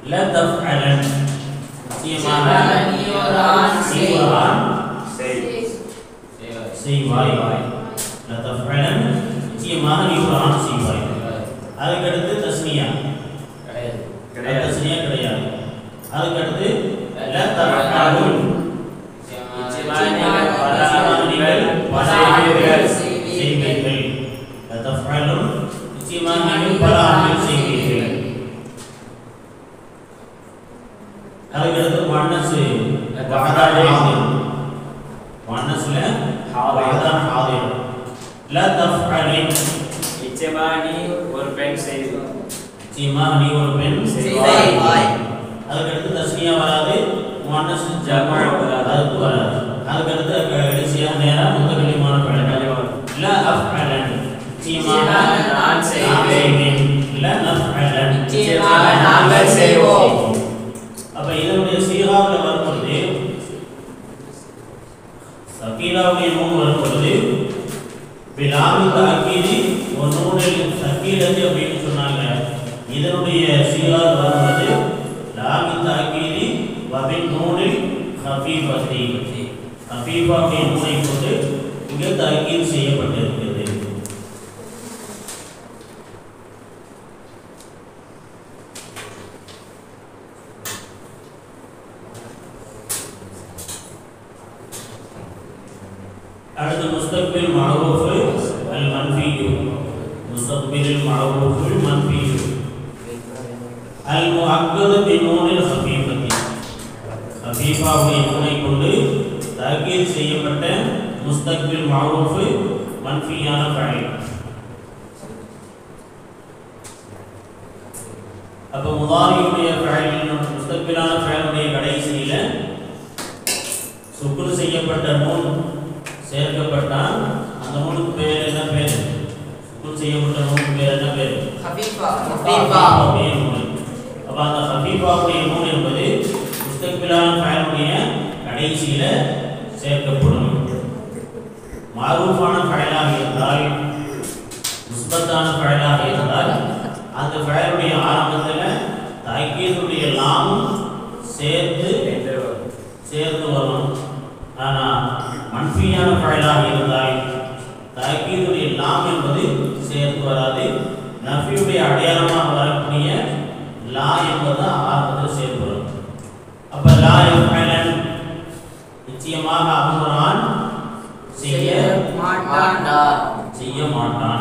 ல தஃஅலன் நிச்சயமாக நீ ஒரு ஆண் நீ ஒரு ஆண் செய் செய்வாய் ல தஃஅலன் நிச்சயமாக நீ ஒரு ஆண் செய்வாய் அதுக்கடுத்து தஸ்னியா கிடையாது தஸ்னியா கிடையாது அதுக்கடுத்து ல தஃஅலுன் நிச்சயமாக நிச்சயமாக நீங்கள் பல ஆண்கள் செய்வீர்கள் ல தஃஅலுன் நிச்சயமாக நீங்கள் பல ஆண்கள் செய்வீர்கள் அதுக்கடுத்து மன்னசு வஹதான் ஹாதிர் மன்னசுல வஹதான் ஹாதிர் ல தஃஅலின் நிச்சயமாக நீ ஒரு பெண் செய்து நிச்சயமாக நீ ஒரு பெண் செய்வாய். அதுக்கடுத்து தஸ்னியா வராது மன்னசு ஜமா வராது. அதுக்கு வராது அதுக்கடுத்து கடைசியாக நேரா முதலியமான பழக்கம் ல அஃஅலன் நிச்சயமாக நான் செய்வேன் செய்வேன். ல நஃஅலன் நிச்சயமாக நாங்கள் செய்வோம். அப்ப இதனுடைய சீராவில் வரும்பொழுது சக்கீலாவுடைய நூல் வரும்பொழுது பிலாமி தாக்கீதி ஒரு நூலில் சக்கீலத்து அப்படின்னு சொன்னாங்க இதனுடைய சீரால் வரும்பொழுது லாமி தாக்கீதி வபின் நூலில் ஹபீபத்தி ஹபீபாவுடைய நூலை கொண்டு இங்கு தாக்கீது செய்யப்பட்டிருக்கிறது அடுத்து முஸ்தக்பில் மஅரூஃப் அல் மன்ஃபியு முஸ்தக்பில் மஅரூஃப் அல் மன்ஃபியு அல் முஅக்கது பி நூனில் ஹபீபத்தி ஹபீபாவுடைய நூனை கொண்டு தாக்கீர் செய்யப்பட்ட முஸ்தக்பில் மஅரூஃப் மன்ஃபியான ஃபைல் அப்ப முதாரியுடைய ஃபைல் முஸ்தக்பிலான ஃபைலுடைய கடைசியில சுக்குர் செய்யப்பட்ட நூல் சேர்க்கப்பட்டால் அந்த நூலுக்கு பேர் என்ன பேர் சுக்குர் செய்யப்பட்ட நூலுக்கு பேர் என்ன பேர் ஹபீபா ஹபீபாவுடைய நூல் அப்ப அந்த ஹபீபாவுடைய நூல் என்பது முஸ்தக்பிலான ஃபைலுடைய கடைசியில சேர்க்கப்படும் மாரூஃபான ஃபைலாக இருந்தால் முஸ்பத்தான ஃபைலாக இருந்தால் அந்த ஃபைலுடைய ஆரம்பத்தில் தாக்கீதுடைய லாமும் சேர்த்து என்று வரும். சேர்ந்து வரும் ஆனா மன்ஃபியான ஃபைலாக இருந்தால் தாக்கீதுடைய லாம் என்பது சேர்த்து வராது நஃபியுடைய அடையாளமாக வரக்கூடிய லா என்பது ஆரம்பத்தில் சேர்த்து வரும் அப்ப லா எஃபலன் நிச்சயமாக அவன் செய்ய மாட்டான் செய்ய மாட்டான்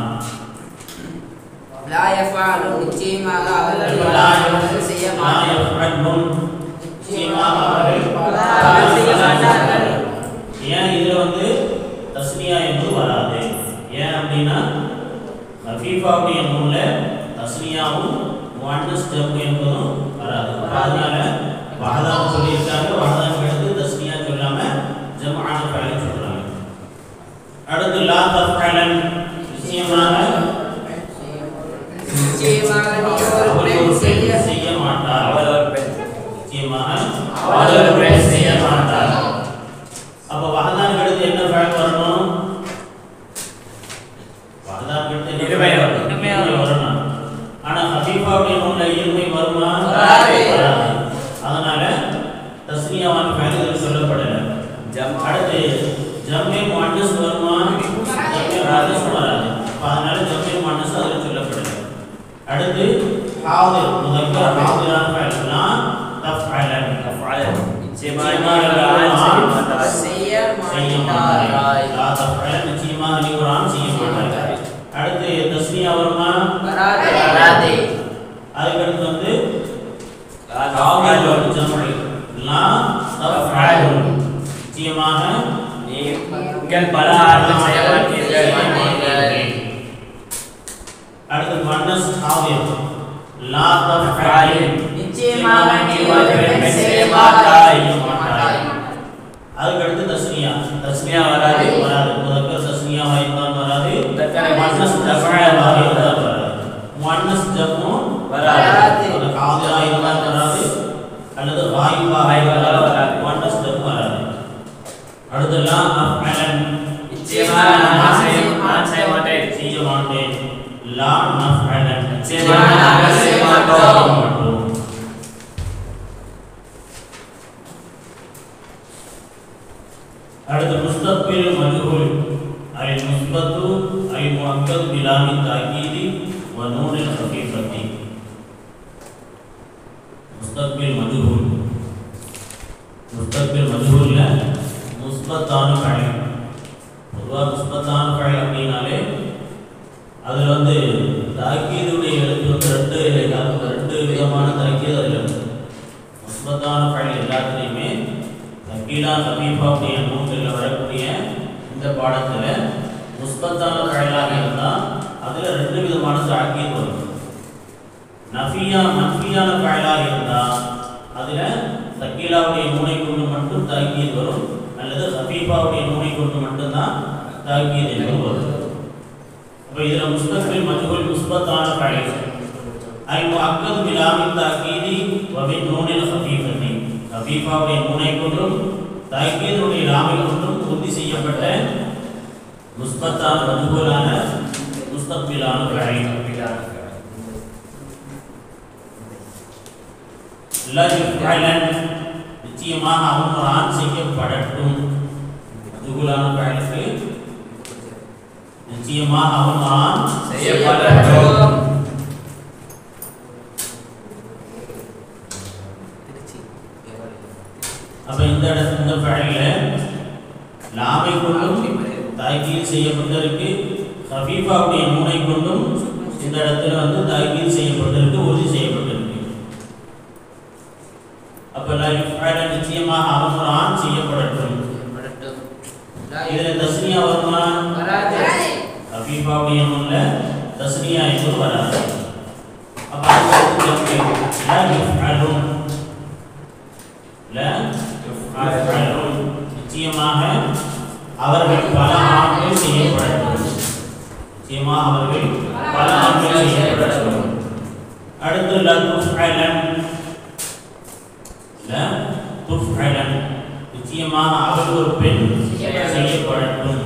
லா யஃபாலு நிச்சயமாக அவர்கள் லா அவர்கள் செய்ய லா மாட்டார்கள் யஃபலன் நிச்சயமாக அவர்கள் அவர்கள் செய்ய மாட்டார்கள் ஏன் இதுல வந்து தஸ்னியா என்று வராது ஏன் அப்படின்னா ஹஃபீஃபாவுடைய நூல்ல தஸ்னியாவும் முஅன்னஸ் ஜம் என்பதும் வராது அப்ப அதனால வஹதான் சொல்லியிருக்காங்க வஹதான் எடுத்து தஸ்னியா சொல்லாம ஜம்ஆன ஃபைல் சொல்றாங்க அடுத்து லா தஃஅலன் நிச்சயமாக நிச்சயமாக நீ ஒரு அவள் பெண் ஒரு செய்ய பெண் செய்ய மாட்டாள் அவள் ஒரு பெண் நிச்சயமாக அவள் ஒரு பெண் செய்ய மாட்டாள் அப்ப வஹதான் எடுத்து என்ன ஃபைல் வரணும் வஹதான் எடுத்து என்ன இருமை file வரணும். இருமை வரணும் ஆனா ஹபீபாவுடைய நூல்ல இருமை வருமா வராது. வராது. அதனால தஸ்னியாவான ஃபைல் இதில் சொல்லப்படல ஜம் அடுத்து ஜம்மே முஅன்னஸ் வருமா ஜம்மே முஅன்னஸ் வராது அப்ப அதனால ஜம்மே முஅன்னஸ் அதில் சொல்லப்படல அடுத்து ஹாதிர் முதக்கர் ஹாதிரான ஃபைல் நான் தஃஅலன் தஃஅலன். நிச்சயமாக நீ ஒரு ஆண் செய்ய மாட்டாய். செய்ய செய்ய மாட்டார்கள் மாட்டாய் லா தஃஅலன் நிச்சயமாக நீ ஒரு ஆண் செய்ய மாட்டாய் அடுத்து தஸ்னியா வருமா வராது வராது அதுக்கடுத்து வந்து லா ஹாதிர் தஃஅலன். ஜம்மை லா தஃஅலன் நிச்சயமாக நீ நீங்கள் பல ஆண்கள் செய்ய மாட்டீர்கள் அடுத்து மன்னஸ் ஹாதிர் லா தஃஅலின் நிச்சயமாக நீ ஒரு ஒரு பெண் பெண் செய்ய செய்ய மாட்டாய். மாட்டாய் அதுக்கு அடுத்து தஸ்னியா தஸ்னியா வராது. வராது முதக்கர் தஸ்னியா இருந்தால் வராது தத்தனை மன்னஸ் தஃஅலா இருந்தால் வராது மன்னஸ் ஜம்மு வராது. அது ஹாதிரா இருந்தால் வராது அல்லது வாய்பா வாய்பாக வராது. மன்னஸ் ஜம்மு வராது அடுத்து லா அஃஅலன் நிச்சயமாக நான் செய்ய நான் செய்ய மாட்டேன் செய்ய மாட்டேன் லா நஃஅலன் நிச்சயமாக நாங்கள் செய்ய மாட்டோம். المثبت المؤكد بلام التأكيد ونون الخفيفة مستقبل مجهول முஸ்தக்பில் மஜ்ஹூல்ல முஸ்பத்தான ஃபைல் பொதுவாக முஸ்பத்தான ஃபைல் அப்படின்னாலே அதில் வந்து தாக்கீதுடைய எழுத்து வந்து ரெண்டு அது ரெண்டு விதமான தாக்கீது அதில் இருக்கு முஸ்பத்தான ஃபைல் எல்லாத்துலேயுமே தக்கீலா சமீபாவுடைய நூல்களில் வரக்கூடிய இந்த பாடத்தில் முஸ்பத்தான ஃபைலாக இருந்தால் அதில் ரெண்டு விதமான தாக்கீது வரும் நஃபியா மன்ஃபியான ஃபைலாக இருந்தால் அதில் தக்கீலாவுடைய மூனை கொண்டு மட்டும் தாக்கீது வரும் அல்லது ஹபீபாவுடைய மூனை கொண்டு மட்டும்தான் தாக்கீது என்பது வரும் அப்போ இதில் முஸ்தக்பில் மஜ்ஹூல் முஸ்பத்தான ஃபைல் ஐ முஅக்கத் பிலாமின் தாக்கீதி வபின் நூனில் ஹபீபத்தி ஹபீபாவுடைய மூனை கொண்டும் தாக்கீதுடைய லாமை கொண்டும் உறுதி செய்யப்பட்ட முஸ்பத்தான மஜ்ஹூலான முஸ்தக்பிலான ஃபைல் லயுஃபலன் நிச்சயமாக அவன் ஆண் செய்யப்படட்டும் மதுகுலான பயனுக்கு நிச்சயமாக அவன் ஆண் செய்யப்படட்டும். அப்ப இந்த இடத்துல இந்த ஃபைல்ல லாமை கொண்டும் தாக்கீல் செய்யப்பட்டிருக்கு ஹபீபாவுடைய மூனை கொண்டும் இந்த இடத்துல வந்து தாக்கீல் செய்யப்பட்டிருக்கு உறுதி செய்யப்பட்டிருக்கு அப்ப லயுஃபலன் நிச்சயமாக அவன் ஆண் செய்யப்படட்டும் இதுல தஸ்னியா வருமா ஹபீபாவுடைய நூல்ல தஸ்னியா என்பது வராது அப்ப அடுத்தது ஜம்மை. லா யுஃஅலுன். லா யுஃஅலுன். நிச்சயமாக அவர்கள் பல ஆண்கள் செய்யப்படட்டும் நிச்சயமாக அவர்கள் பல ஆண்கள் செய்யப்படட்டும் அடுத்து லா துஃஅலன் லா துஃஅலன். நிச்சயமாக அவள் ஒரு பெண் செய்யப்படட்டும்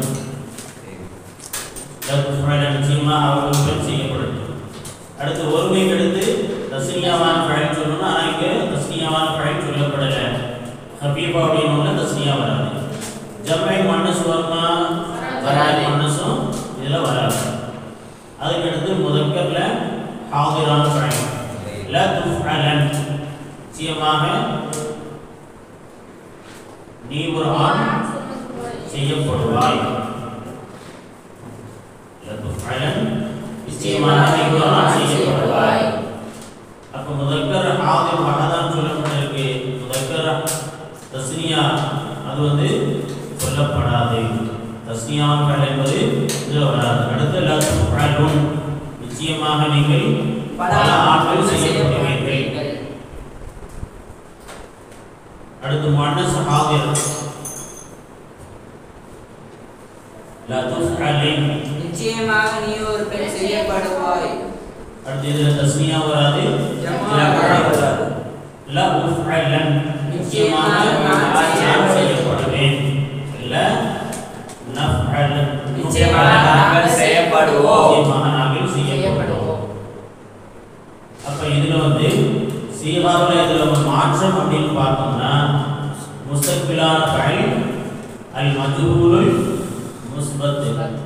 லகுஃபல நிச்சயமாக அவர்கள் பெண் செய்யப்படட்டும் அடுத்து ஒருமைக்கு அடுத்து தஸ்னியாவான ஃபைல் சொல்லணும் ஆனால் இங்கே தஸ்னியாவான ஃபைல் சொல்லப்படலை ஹபீபாவுடைய நூலில் தஸ்னியா வராது ஜம்மை மன்னஸ் வருமா வராது மன்னஸும் இதில் வராது அதுக்கு அடுத்து முதற்கர்ல ஹாதிரான ஃபைல் ல துஃஅலன் நிச்சயமாக நீ ஒரு ஆண் செய்யப்படுவாய் லதுஃஅலன் நிச்சயமாக நீ ஒரு ஆண் செய்யப்படுவாய் அப்ப முதக்கர் ஹாதிர் மகதான் சொல்லப்பட்டிருக்கு முதக்கர் தஸ்னியா அது வந்து சொல்லப்படாது தஸ்னியாக்கள் என்பது இது வராது அடுத்து லதுஃஅலுன் நிச்சயமாக நீங்கள் பல ஆண்கள் செய்யப்படுவீர்கள் அடுத்து முஅன்னஸ் ஹாதிர் லா துஃஅலின் நிச்சயமாக நீ ஒரு பெண் செய்யப்படுவாய் அடுத்து இதுல தஸ்னியா வராது ஜம்மா வராது லா உஃஅலன் நிச்சயமாக நான் செய்யப்படுவேன் இல்ல நஃஅலன் நிச்சயமாக நாங்கள் செய்யப்படுவோம். நிச்சயமாக நாங்கள் செய்யப்படுவோம் அப்ப இதுல வந்து சீகாவில் இதுல ஒரு மாற்றம் அப்படின்னு பார்த்தோம்னா முஸ்தக்பிலான ஃபைல் அல் மஜ்ஹூலுல் முஸ்பத்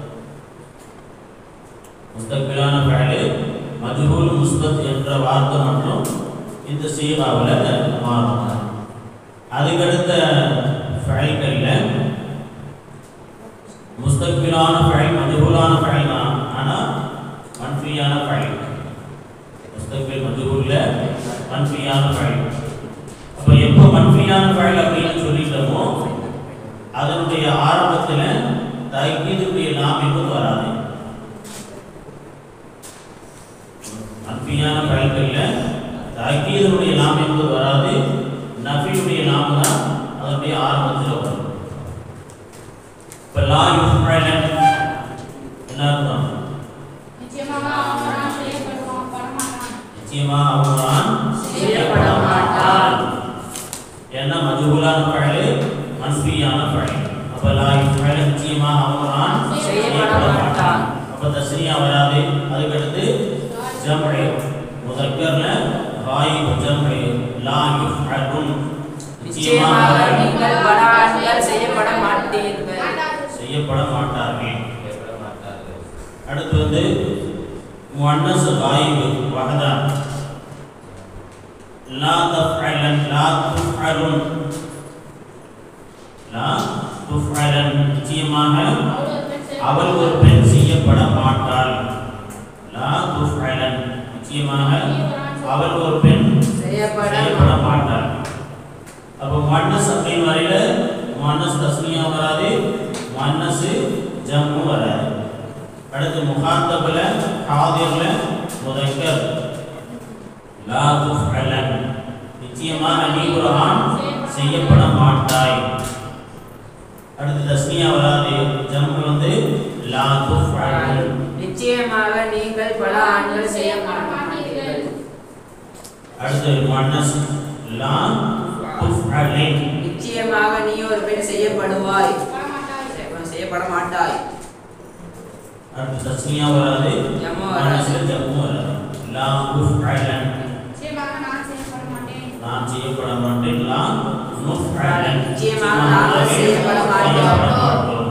முஸ்தக்பிலான ஃபைல் மஜ்ஹூல் முஸ்பத் என்ற வார்த்தை மட்டும் இந்த சீகாவில் மாறும் அதுக்கடுத்த ஃபைல்களில் முஸ்தக்பிலான ஃபைல் மஜ்ஹூலான ஃபைல் தான் ஆனால் மன்ஃபியான ஃபைல் முஸ்தக்பில் மஜ்ஹூல்ல மன்ஃபியான ஃபைல் அப்ப எப்போ மன்ஃபியான ஃபைல் அப்படின்னு சொல்லிட்டோமோ அதனுடைய ஆரம்பத்துல தக்கீதுடைய நாம் என்பது வராது மன்ஃபியான ஃபைல்கள்ல தக்கீதுடைய நாம் என்பது வராது நஃபியுடைய நாம் தான் அதனுடைய ஆரம்பத்தில் வரும் இப்ப லா யுஃபலன் என்ன அர்த்தம் நிச்சயமாக அவன் செய்யப்படுவான் பரமாட்டான் நிச்சயமா அவன் செய்யப்பட மாட்டான். ஏன்னா மஜ்ஹூலான ஃபைல் மன்ஃபியான ஃபைல் அப்ப லா யுஃபலன் நிச்சயமா அவன் செய்யப்பட மாட்டான். அப்ப தஸ்னியா வராது அதுக்கு அடுத்து ஜம்உ முதக்கர்ல காயிப் ஜம்உ லா யுஃபலுன் நிச்சயமாக நீங்கள் பல ஆண்கள் செய்யப்பட மாட்டீர்கள் செய்யப்பட மாட்டார்கள் அடுத்து வந்து முன்னஸ் காயிபு வஹதா லா தஃஅலன் லா துஃஅலுன் லா துஃஅலன் நிச்சயமாக அவள் ஒரு பெண் செய்யப்பட மாட்டாள் லா துஃஅலன் நிச்சயமாக அவள் ஒரு பெண் செய்யப்பட செய்யப்பட மாட்டாள் அப்போ முன்னஸ் அப்படின்னு வரையில முன்னஸ் தஸ்னியா வராது முன்னஸ் ஜம்மு வராது அடுத்து முகாத்தபுல ஹாதிர்ல முதக்கர் லா துஃஅலன் நிச்சயமாக நீ ஒரு ஆண் செய்யப்பட மாட்டாய் அடுத்து தஸ்னியா வராது ஜம்மு வந்து லா துஃஅலன் நிச்சயமாக நீங்கள் பல ஆண்கள் செய்ய மாட்டீர்கள் அடுத்து முன்னஸ் லா துஃஅலின் நிச்சயமாக நீ ஒரு பெண் செய்யப்படுவாய் வரமாட்டாய் செய்யப்பட மாட்டாய் அடுத்து தஸ்னியா வராது ஜம்மு வராது. முன்னஸ்ல ஜம்மு வராது லா துஃஅலன் நிச்சயமாக நான் செய்யப்பட மாட்டேன் நான் செய்யப்பட மாட்டேன் லா நுஃஅலன் நிச்சயமாக நாங்கள் செய்யப்பட மாட்டோம்.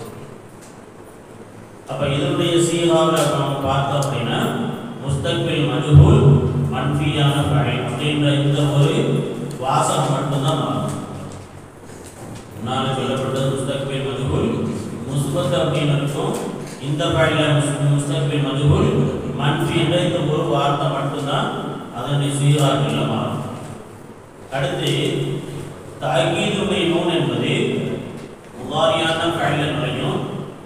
அப்ப இதனுடைய சீகாவில் நம்ம பார்த்தோம் அப்படின்னா முஸ்தக்பில் மஜ்ஹூல் மன்ஃபியான ஃபைல் அப்படின்ற இந்த ஒரு வாசகம் மட்டும்தான் மாறும் முன்னால சொல்லப்பட்டது முஸ்தக்பில் மஜ்ஹூல் முஸ்பத் அப்படின்னு இருக்கும் இந்த ஃபைலில் முஸ்தக்பில் மஜ்ஹூல் மன்ஃபி என்ற இந்த ஒரு வார்த்தை மட்டும்தான் அதனுடைய சீராக்கில் மாறும் அடுத்து தாக்கீதுடைய நூன் என்பது முகாரியான ஃபைலில் நுழையும்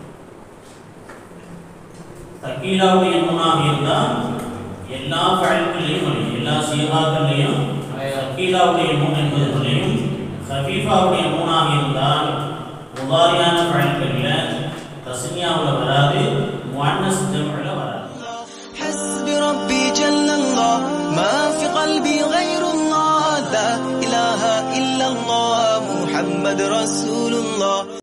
தக்கீலாவுடைய நூனாக இருந்தால் எல்லா ஃபைல்களையும் நுழையும் எல்லா சீகாக்கள்லையும் தக்கீலாவுடைய நூன் என்பது நுழையும் ஹபீஃபாவுடைய நூனாக இருந்தால் முகாரியான ஃபைல்களில் தஸ்னியாவில் வராது முன்னஸ் ஜம்மில் வராது حسبي ربي جل الله ما في قلبي غير الله لا إله إلا الله محمد رسول الله